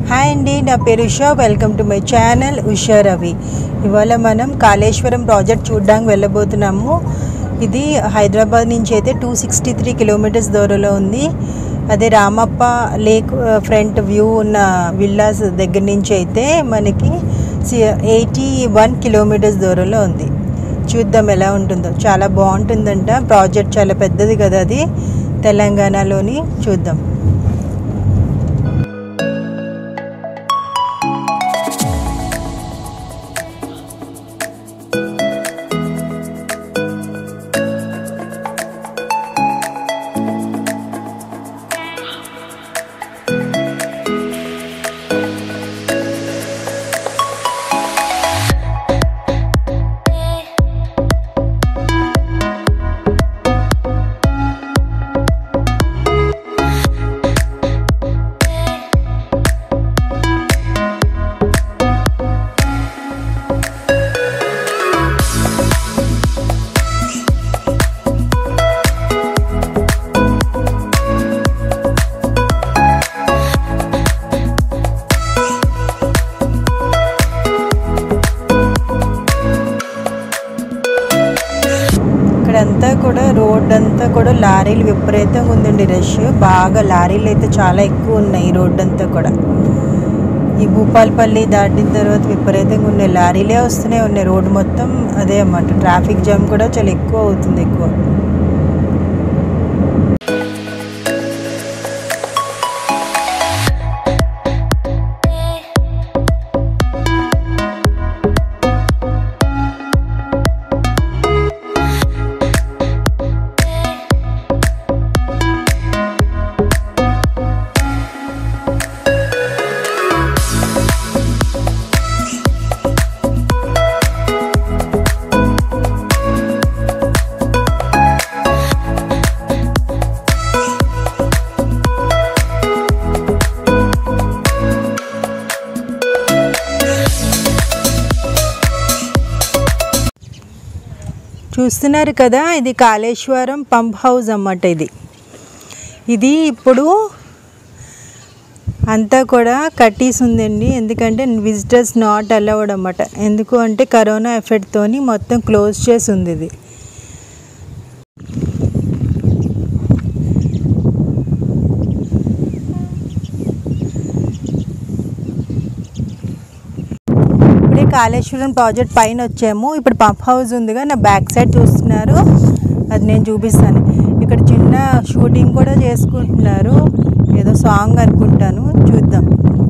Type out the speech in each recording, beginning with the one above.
Hi అండి నా పేరు Usha welcome to my channel Usha Ravi ఇవాళ మనం కాళేశ్వరం ప్రాజెక్ట్ చూడడానికి వెళ్ళబోతున్నాము ఇది హైదరాబాద్ నుంచి అయితే టూ సిక్స్టీ త్రీ కిలోమీటర్స్ దూరంలో ఉంది అదే రామప్ప లేక్ ఫ్రంట్ వ్యూ ఉన్న విల్లాస్ దగ్గర నుంచి అయితే మనకి ఎయిటీ వన్ కిలోమీటర్స్ దూరంలో ఉంది చూద్దాం ఎలా ఉంటుందో చాలా బాగుంటుందంట ప్రాజెక్ట్ చాలా పెద్దది కదా అది తెలంగాణలోని చూద్దాం ఇక్కడంతా కూడా రోడ్ అంతా కూడా లారీలు విపరీతంగా ఉందండి రష్ బాగా లారీలు అయితే చాలా ఎక్కువ ఉన్నాయి ఈ రోడ్ అంతా కూడా ఈ భూపాలపల్లి దాటిన తర్వాత విపరీతంగా ఉన్నాయి లారీలే వస్తూనే ఉన్నాయి రోడ్డు మొత్తం అదే అన్నమాట ట్రాఫిక్ జామ్ కూడా చాలా ఎక్కువ అవుతుంది ఎక్కువ చూస్తున్నారు కదా ఇది కాళేశ్వరం పంప్ హౌస్ అన్నమాట ఇది ఇది ఇప్పుడు అంతా కూడా కట్టేసి ఉందండి ఎందుకంటే విజిటర్స్ నాట్ అలౌడ్ అన్నమాట ఎందుకు అంటే కరోనా ఎఫెక్ట్తోని మొత్తం క్లోజ్ చేసి ఉంది ఇది ఇప్పుడే కాళేశ్వరం ప్రాజెక్ట్ పైన వచ్చాము ఇప్పుడు పంప్ హౌస్ ఉందిగా నా బ్యాక్ సైడ్ చూస్తున్నారు అది నేను చూపిస్తాను ఇక్కడ చిన్న షూటింగ్ కూడా చేసుకుంటున్నారు ఏదో సాంగ్ అనుకుంటాను చూద్దాం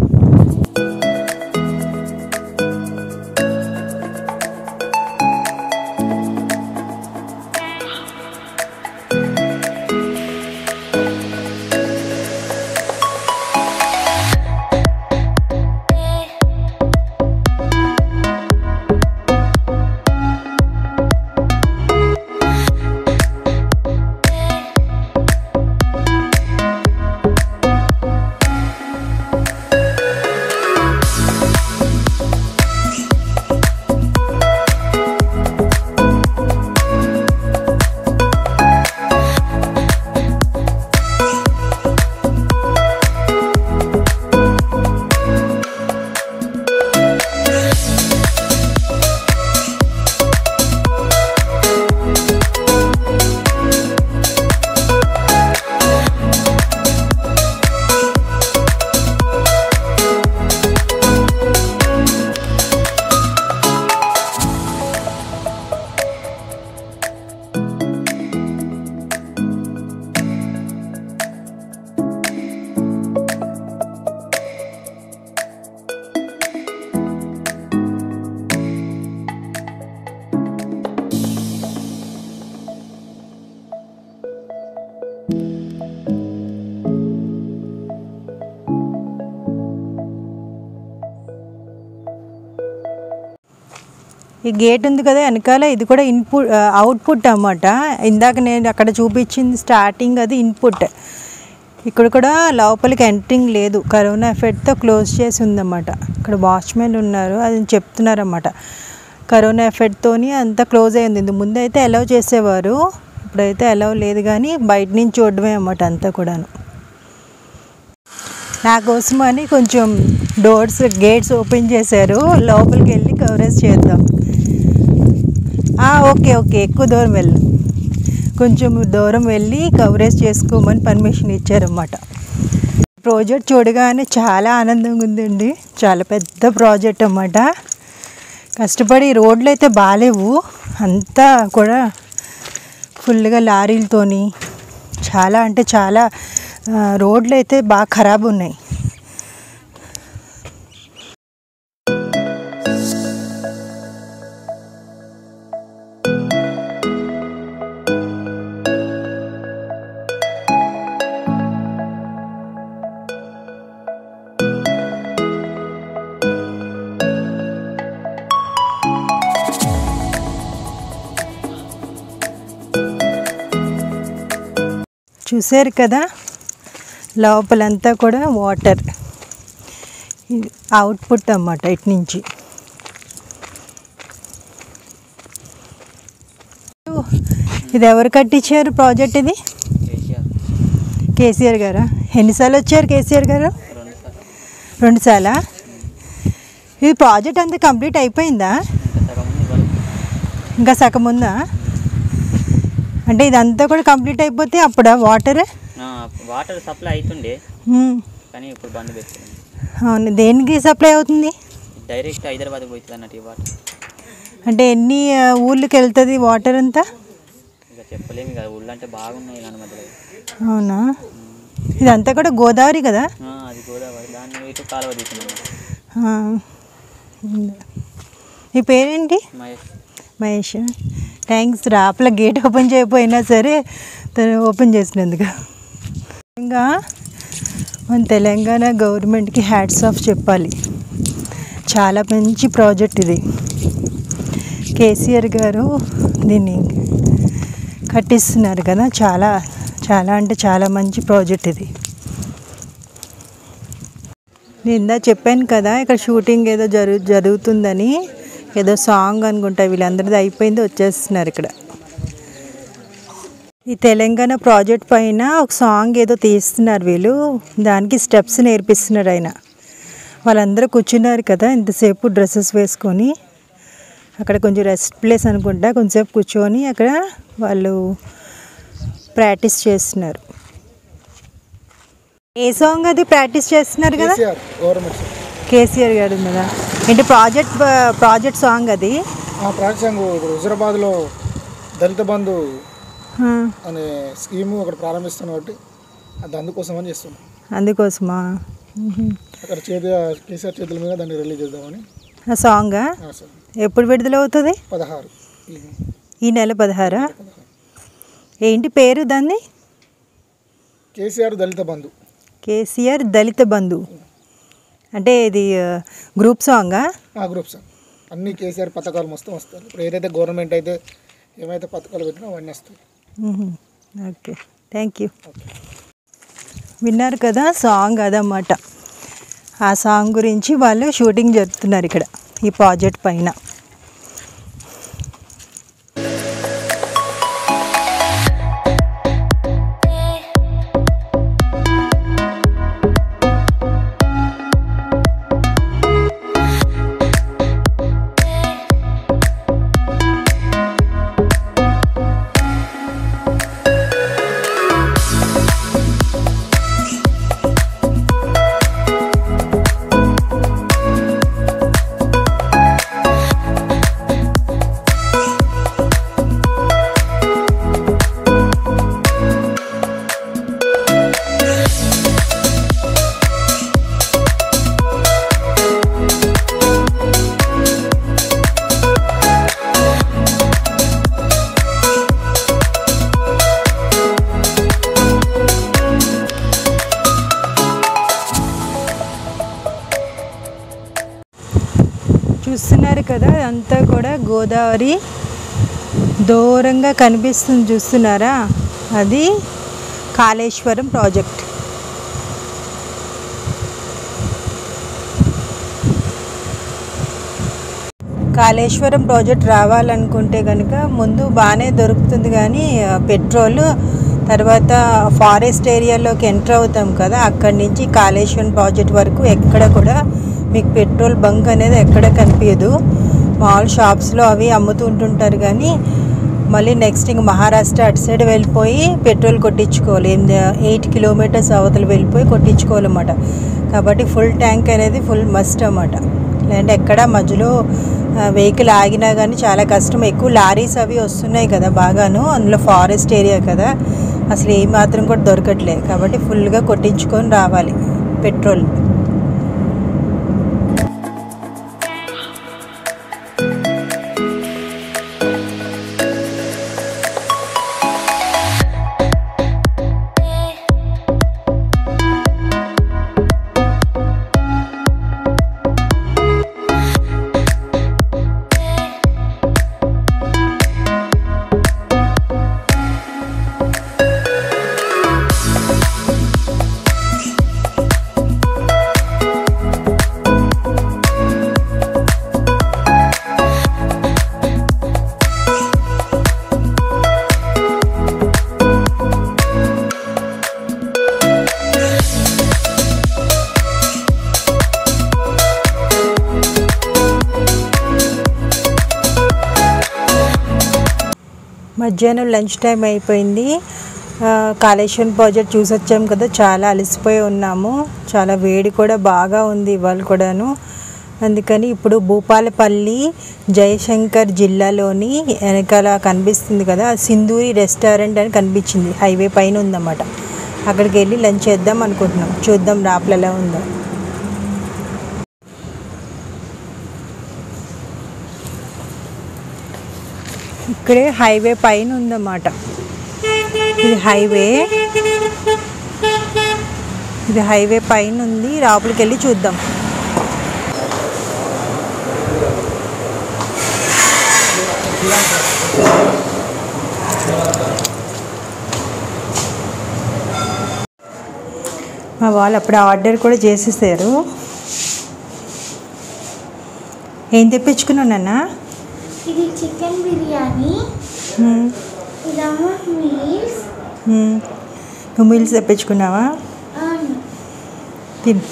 ఈ గేట్ ఉంది కదా వెనకాల ఇది కూడా ఇన్పుట్ అవుట్పుట్ అన్నమాట ఇందాక నేను అక్కడ చూపించింది స్టార్టింగ్ అది ఇన్పుట్ ఇక్కడ కూడా లోపలికి ఎంట్రింగ్ లేదు కరోనా ఎఫెక్ట్తో క్లోజ్ చేసి ఉందన్నమాట ఇక్కడ వాచ్మెన్ ఉన్నారు అది చెప్తున్నారన్నమాట కరోనా ఎఫెక్ట్తోని అంతా క్లోజ్ అయింది ఇంతకు ముందు అయితే అలౌ చేసేవారు ఇప్పుడైతే అలౌ లేదు కానీ బయట నుంచి చూడడమే అన్నమాట అంతా కూడాను నా కోసం అని కొంచెం డోర్స్ గేట్స్ ఓపెన్ చేశారు లోపలికి వెళ్ళి కవరేజ్ చేద్దాం ఆ, ఓకే ఓకే ఎక్కువ దూరం వెళ్ళు కొంచెం దూరం వెళ్ళి కవరేజ్ చేసుకోమని పర్మిషన్ ఇచ్చారన్నమాట ప్రాజెక్ట్ చూడగానే చాలా ఆనందంగా ఉందండి చాలా పెద్ద ప్రాజెక్ట్ అన్నమాట కష్టపడి రోడ్లు అయితే బాగాలేవు అంతా కూడా ఫుల్గా లారీలతోని చాలా అంటే చాలా ఆ, రోడ్లు అయితే బాగా ఖరాబ్ ఉన్నాయి చూశారు కదా లోపలంతా కూడా వాటర్ ఇది అవుట్పుట్ అన్నమాట ఇటు నుంచి ఇది ఎవరు కట్టించారు ప్రాజెక్ట్ ఇది కేసీఆర్ కేసీఆర్ గారా ఎన్నిసార్లు వచ్చారు కేసీఆర్ గారు రెండు సార్లు రెండు సార్లా ఇది ప్రాజెక్ట్ అంతా కంప్లీట్ అయిపోయిందా ఇంకా సగం ఉంది వర్క్ ఇంకా సగం ఉందా అంటే ఇదంతా కూడా కంప్లీట్ అయిపోతే అప్పుడా వాటర్ వాటర్ సప్లై అవుతుండే కానీ ఇప్పుడు బంద్ పెట్టింది అవును దేనికి సప్లై అవుతుంది డైరెక్ట్ హైదరాబాద్ పోతుంది అన్నట్టు ఈ వాటర్ అంటే ఎన్ని ఆ, ఊర్లకి వెళ్తుంది వాటర్ అంతా ఇక చెప్పలేము కదా ఊళ్ళో అంటే బాగున్నాయి దాని మధ్యలో అవునా ఇదంతా కూడా గోదావరి కదా ఆ, అది గోదావరి దాన్ని ఇటు కాలువ తీసినాము ఆ. నీ పేరేంటి మహేష్ మహేష్ థ్యాంక్స్ రాపల గేట్ ఓపెన్ చేయకపోయినా సరే తను ఓపెన్ చేసినందుకు ఇంకా మన తెలంగాణ గవర్నమెంట్కి హ్యాట్స్ ఆఫ్ చెప్పాలి చాలా మంచి ప్రాజెక్ట్ ఇది కేసీఆర్ గారు దీన్ని కట్టిస్తున్నారు కదా చాలా చాలా అంటే చాలా మంచి ప్రాజెక్ట్ ఇది నేను ఇందా చెప్పాను కదా ఇక్కడ షూటింగ్ ఏదో జరుగు జరుగుతుందని ఏదో సాంగ్ అనుకుంటా వీళ్ళందరిది అయిపోయింది వచ్చేస్తున్నారు ఇక్కడ ఈ తెలంగాణ ప్రాజెక్ట్ పైన ఒక సాంగ్ ఏదో తీస్తున్నారు వీళ్ళు దానికి స్టెప్స్ నేర్పిస్తున్నారు ఆయన వాళ్ళందరూ కూర్చున్నారు కదా ఇంతసేపు డ్రెస్సెస్ వేసుకొని అక్కడ కొంచెం రెస్ట్ ప్లేస్ అనుకుంటా కొంచెంసేపు కూర్చొని అక్కడ వాళ్ళు ప్రాక్టీస్ చేస్తున్నారు ఏ సాంగ్ అది ప్రాక్టీస్ చేస్తున్నారు కదా కేసీఆర్ గవర్నమెంట్ సార్. కేసీఆర్ గారు కదా ఏంటి ప్రాజెక్ట్ ప్రాజెక్ట్ సాంగ్ అది ఆ ప్రాజెక్ట్ ఇప్పుడు హుజరాబాద్లో దళిత బంధు ఆ, అనే స్కీము అక్కడ ప్రారంభిస్తున్నాం కాబట్టి అది అందుకోసం అని చేస్తున్నాం అందుకోసమా మ్హూ. అక్కడ చేతి కేసీఆర్ చేతుల మీద దాన్ని రిలీజ్ చేద్దామని ఆ సాంగా ఆ సార్ ఎప్పుడు విడుదల అవుతుంది పదహారు ఈ ఈ నెల పదహారా ఏంటి పేరు దాన్ని కేసీఆర్ దళిత బంధు కేసీఆర్ దళిత బంధు అంటే ఇది ఆ, గ్రూప్ సాంగా ఆ గ్రూప్ సార్ అన్ని కేసీఆర్ పథకాలు మొత్తం వస్తాయి ఇప్పుడు ఏదైతే గవర్నమెంట్ అయితే ఏమైతే పథకాలు పెట్టినా అవన్నీ వస్తాయి మ్హూ. ఓకే థ్యాంక్ యూ విన్నారు కదా సాంగ్ అదన్నమాట ఆ సాంగ్ గురించి వాళ్ళు షూటింగ్ జరుపుతున్నారు ఇక్కడ ఈ ప్రాజెక్ట్ పైన చూస్తున్నారు కదా అంతా కూడా గోదావరి దూరంగా కనిపిస్తుంది చూస్తున్నారా అది కాళేశ్వరం ప్రాజెక్ట్ కాళేశ్వరం ప్రాజెక్ట్ రావాలనుకుంటే కనుక ముందు బాగానే దొరుకుతుంది కానీ ఆ, పెట్రోల్ తర్వాత ఫారెస్ట్ ఏరియాలోకి ఎంటర్ అవుతాం కదా అక్కడి నుంచి కాళేశ్వరం ప్రాజెక్ట్ వరకు ఎక్కడ కూడా మీకు పెట్రోల్ బంక్ అనేది ఎక్కడ కనిపించదు మాల్ షాప్స్లో అవి అమ్ముతూ ఉంటుంటారు కానీ మళ్ళీ నెక్స్ట్ ఇంక మహారాష్ట్ర అటు సైడ్ వెళ్ళిపోయి పెట్రోల్ కొట్టించుకోవాలి ఎయిట్ కిలోమీటర్స్ అవతల వెళ్ళిపోయి కొట్టించుకోవాలన్నమాట కాబట్టి ఫుల్ ట్యాంక్ అనేది ఫుల్ మస్ట్ అన్నమాట లేదంటే ఎక్కడ మధ్యలో వెహికల్ ఆగినా కానీ చాలా కష్టం ఎక్కువ లారీస్ అవి వస్తున్నాయి కదా బాగాను అందులో ఫారెస్ట్ ఏరియా కదా అసలు ఏ మాత్రం కూడా దొరకట్లేదు కాబట్టి ఫుల్గా కొట్టించుకొని రావాలి పెట్రోల్ మధ్యాహ్నం లంచ్ టైం అయిపోయింది ఆ, కాళేశ్వరం ప్రాజెక్ట్ చూసి వచ్చాం కదా చాలా అలసిపోయి ఉన్నాము చాలా వేడి కూడా బాగా ఉంది ఇవాళ కూడాను అందుకని ఇప్పుడు భూపాలపల్లి జయశంకర్ జిల్లాలోని వెనకాల కనిపిస్తుంది కదా సింధూరి రెస్టారెంట్ అని కనిపించింది హైవే పైన ఉందన్నమాట అక్కడికి వెళ్ళి లంచ్ చేద్దాం అనుకుంటున్నాం చూద్దాం రాపల ఎలా ఉందో ఇక్కడే హైవే పైన ఉందన్నమాట ఇది హైవే ఇది హైవే పైన ఉంది లోపలికి వెళ్ళి చూద్దాం మా వాళ్ళు అప్పుడు ఆర్డర్ కూడా చేసేసారు ఏం తెప్పించుకున్నావు నాన్న ఇది చికెన్ బిర్యానీ మ్మ్. ఇదేమో మీల్స్ మ్మ్. నువ్వు మీల్స్ తెప్పించుకున్నావా అవును తిను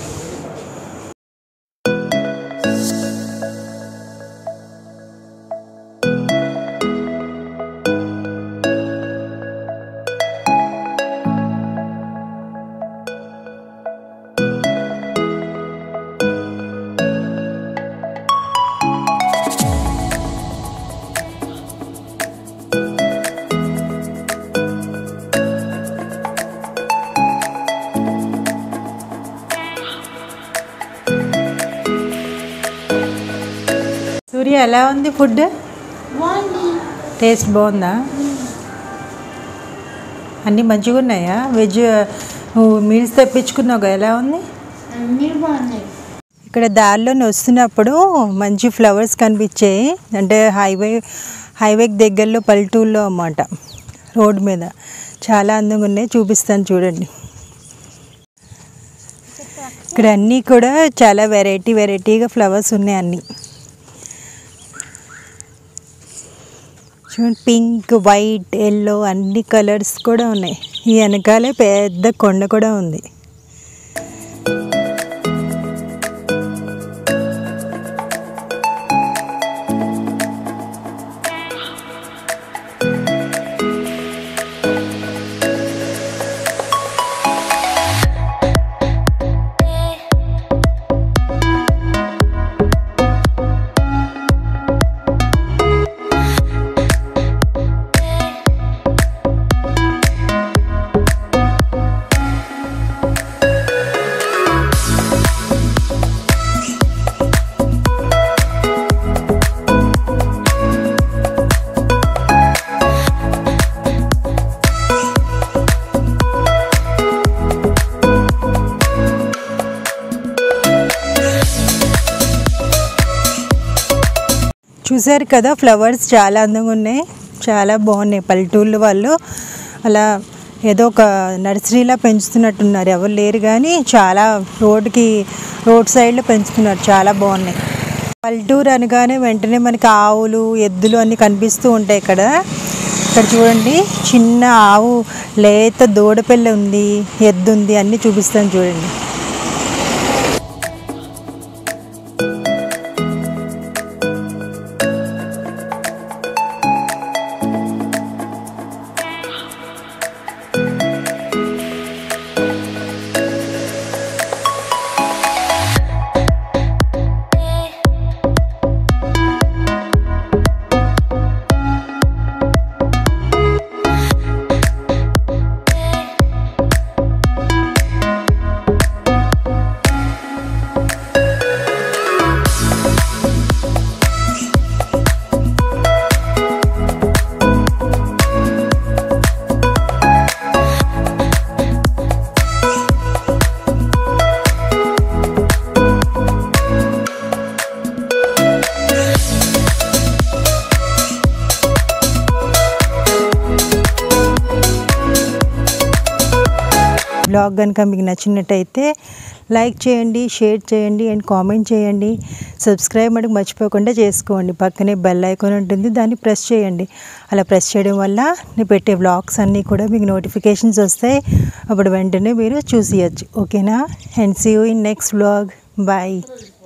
సూర్య ఎలా ఉంది ఫుడ్ బాగుంది టేస్ట్ బాగుందా అన్నీ మంచిగా ఉన్నాయా వెజ్ నువ్వు మీల్స్ తెప్పించుకున్నావు కదా, ఎలా ఉంది అన్నీ బాగున్నాయి ఇక్కడ దారిలోని వస్తున్నప్పుడు మంచి ఫ్లవర్స్ కనిపించాయి అంటే హైవే హైవేకి దగ్గరలో పల్లెటూరులో అన్నమాట రోడ్ మీద చాలా అందంగా ఉన్నాయి చూపిస్తాను చూడండి ఇక్కడ అన్నీ కూడా చాలా వెరైటీ వెరైటీగా ఫ్లవర్స్ ఉన్నాయి అన్నీ చూడండి పింక్ వైట్ ఎల్లో అన్ని కలర్స్ కూడా ఉన్నాయి ఈ వెనకాలే పెద్ద కొండ కూడా ఉంది చూసారు కదా ఫ్లవర్స్ చాలా అందంగా ఉన్నాయి చాలా బాగున్నాయి పల్లెటూళ్ళు వాళ్ళు అలా ఏదో ఒక నర్సరీలా పెంచుతున్నట్టున్నారు ఎవరు లేరు కానీ చాలా రోడ్కి రోడ్ సైడ్లో పెంచుతున్నారు చాలా బాగున్నాయి పల్లెటూరు అనగానే వెంటనే మనకి ఆవులు ఎద్దులు అన్నీ కనిపిస్తూ ఉంటాయి ఇక్కడ ఇక్కడ చూడండి చిన్న ఆవు లేత దూడపిల్ల ఉంది ఎద్దు ఉంది అన్నీ చూపిస్తాను చూడండి బ్లాగ్ కనుక మీకు నచ్చినట్టయితే లైక్ చేయండి షేర్ చేయండి అండ్ కామెంట్ చేయండి సబ్స్క్రైబ్ మనకు మర్చిపోకుండా చేసుకోండి పక్కనే బెల్ ఐకాన్ ఉంటుంది దాన్ని ప్రెస్ చేయండి అలా ప్రెస్ చేయడం వల్ల నేను పెట్టే వ్లాగ్స్ అన్నీ కూడా మీకు నోటిఫికేషన్స్ వస్తాయి అప్పుడు వెంటనే మీరు చూసేయచ్చు ఓకేనా and see you in next vlog bye